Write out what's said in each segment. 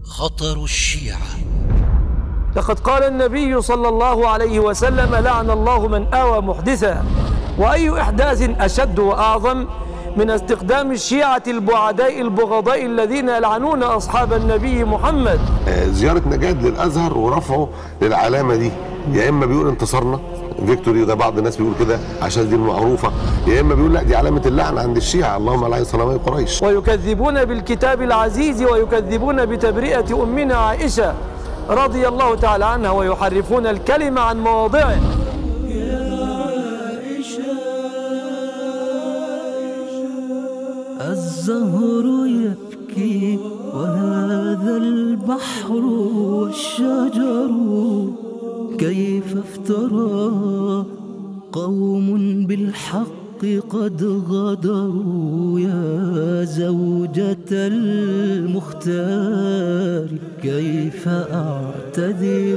خطر الشيعة لقد قال النبي صلى الله عليه وسلم لعن الله من آوى محدثا وأي إحداث أشد وأعظم من استخدام الشيعة البعداء البغضاء الذين يلعنون أصحاب النبي محمد آه، زيارة نجاد للأزهر ورفعه للعلامة دي يا إما بيقول انتصرنا فيكتوري ده بعض الناس بيقول كده عشان دي المعروفة يا إما بيقول لا دي علامة اللعن عند الشيعة اللهم لعن صنمي قريش ويكذبون بالكتاب العزيز ويكذبون بتبرئة أمنا عائشة رضي الله تعالى عنها ويحرفون الكلمة عن مواضعه الزهر يبكي وهذا البحر والشجر كيف افترى قوم بالحق قد غدروا يا زوجة المختار كيف أعتذر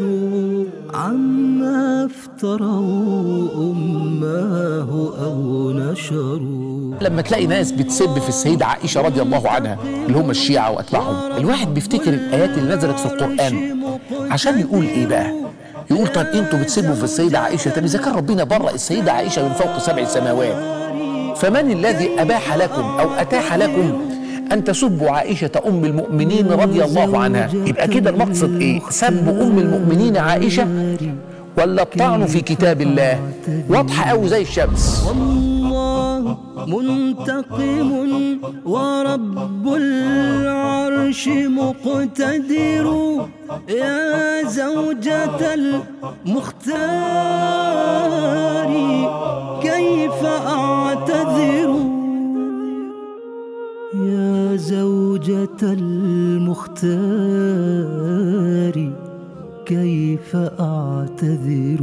عما افتروا أماه أو نشروا لما تلاقي ناس بتسب في السيدة عائشة رضي الله عنها اللي هم الشيعة وأتباعهم الواحد بيفتكر الآيات اللي نزلت في القرآن عشان يقول إيه بقى يقول طب انتوا بتسبوا في السيدة عائشة طب إذا كان ربنا برأ السيدة عائشة من فوق سبع سماوات فمن الذي أباح لكم أو أتاح لكم أن تسبوا عائشة أم المؤمنين رضي الله عنها يبقى كده المقصد إيه سب أم المؤمنين عائشة ولا الطعن في كتاب الله واضحة أوي زي الشمس والله منتقم ورب العرش مقتدر يا زوجة المختار كيف أعتذر يا زوجة المختار كيف أعتذر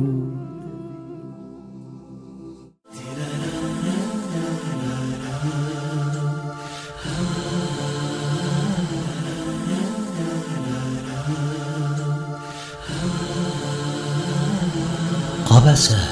قبسه